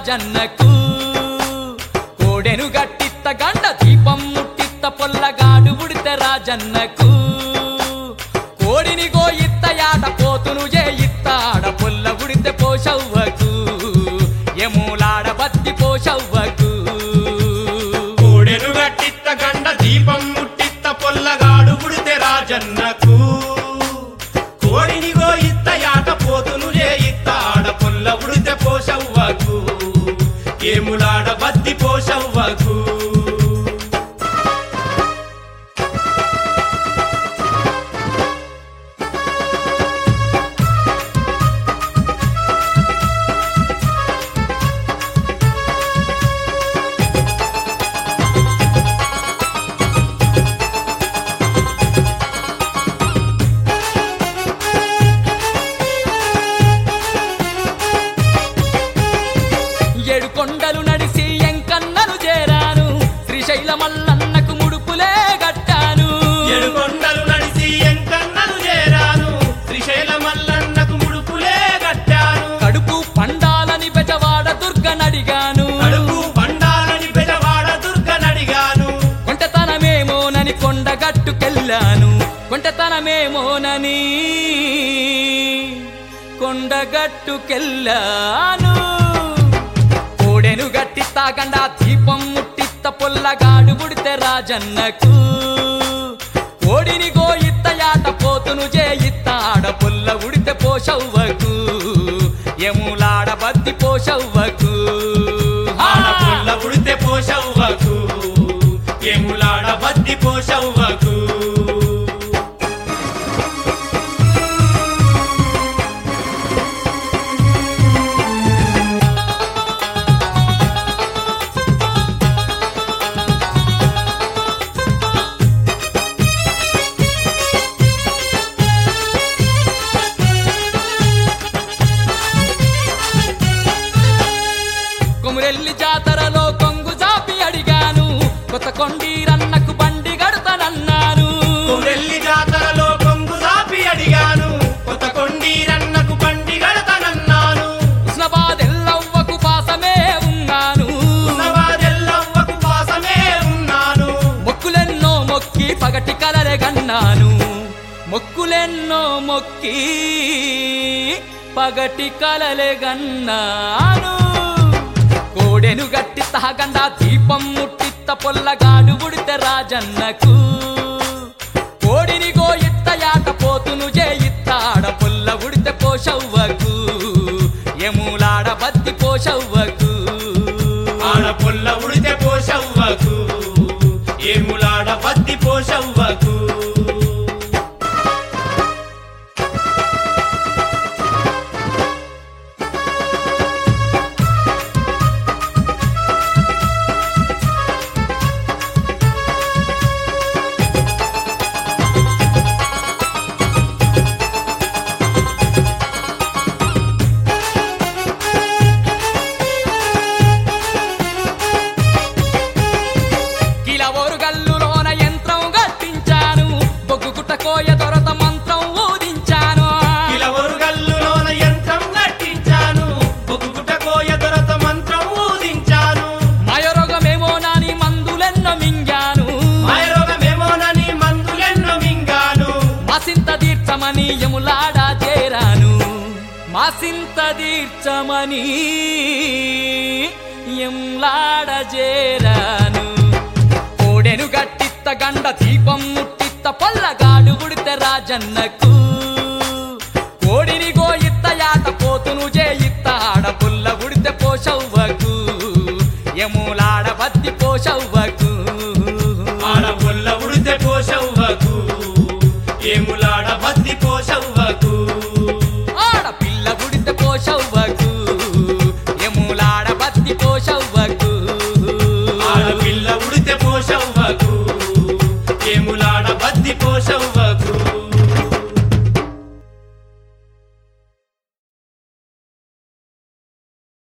రాజన్నకు కోడెను గట్టిత్త గండ దీపం ముట్టిత్త పొల్లగాడు ఉడితే రాజన్నకు కోడిని గోయిత్త యాట పోతును ఏ ఇత్త ఆడ పొల్ల ఉడితే పోషవ్వకు ఎములాడ బత్తి పోషవ్వకు కోడెను గట్టిత్త గండ దీపం ముట్టిత్త పొల్లగాడు పుడితే రాజన్నకు కోడిని గోయిత్త యాట పోతును ఏ ఇత్త ఆడ పొల్ల ఉడితే పోషవ్వకు ఏములాడ బద్ది పోషవ్వకు ఏడు కొండలు నడిసి ఎంకన్నను చేరాను శ్రీశైల మల్లన్నకు ముడుపులే గట్టాను ఏడుకొండలు నడిసి ఎంకన్నలు చేరాను శ్రీశైల మల్లన్నకు ముడుపులే కట్టాను కడుపు పండాలని బెజవాడ దుర్గనడిగాను కడుపు బండాలని పెదవాడ దుర్గనడిగాను కొంటతనమేమోనని కొండగట్టుకెళ్ళాను కొంటతనమేమోనని కొండగట్టుకెళ్ళాను కోడెను గట్టి తాగండా దీపం ముట్టిత్త పొల్లగాడు ఉడితే రాజన్నకు కోడిని గోయిత్త యాట పోతును చేయిత్త ఆడ పొల్ల ఉడితే పోషవ్వకు ఎములాడ బద్ది పోషవ్వకు ఆడ పుల్ల పుడితే పోషవ్వకు ఏములాడ బద్ది పోషవ్వకు కొమురెల్లి జాతరలో కొంగు జాపి అడిగాను కొత్త కొండీరన్నకు బండి గడతానన్నాను కొరెల్లి జాతరలో కొంగు దాపి అడిగాను కొత్త కొండీరన్నకు బండి గడతనన్నాను ఉస్నాబాద్ ఎల్లవ్వకు పాసమే ఉన్నాను ఉన్నవాదెల్లవ్వకు పాసమే ఉన్నాను మొక్కులెన్నో మొక్కి పగటి కలలే గన్నాను మొక్కులెన్నో మొక్కి పగటి కలలే గన్నాను కోడెను గట్టి తాగండా దీపం ముట్టిత్త పొల్లగాడు ఉడితే రాజన్నకు కోడిని గోయిత్త యాట పోతును చేయిత్త ఆడ పొల్ల ఉడితే పోషవ్వకు ఎములాడ బత్తి పోషవ్వకు ఆడ పుల్ల ఉడితే పోషవ్వకు ఏములాడ బద్ది పోషవ్వకు కిలవోరు గల్లులోన యంత్రం గట్టించాను బొగ్గు గుట్ట కోయ దొరత మంత్రం ఊదించాను కిలవరు గల్లులోన యంత్రం కట్టించాను బొగ్గుట కోయ దొరత మంత్రం ఊదించాను మాయరోగమేమో నాని మందులెన్నో మింగాను మాయరోగమేమోనని మందులెన్నో మింగాను మాసింత తీర్చమని యములాడా చేరాను మాసింత తీర్చమని ఎంలాడ చేరాను కోడెను గట్టిత్త గండ దీపం ముట్టిత్త పొల్లగాడు ఉడితే రాజన్నకు కోడిని గోయిత్త యాట పోతును చేయిత్త ఆడ పుల్ల ఉడితే పోషవ్వకు ఎములాడ బద్ది పోషవ్వకు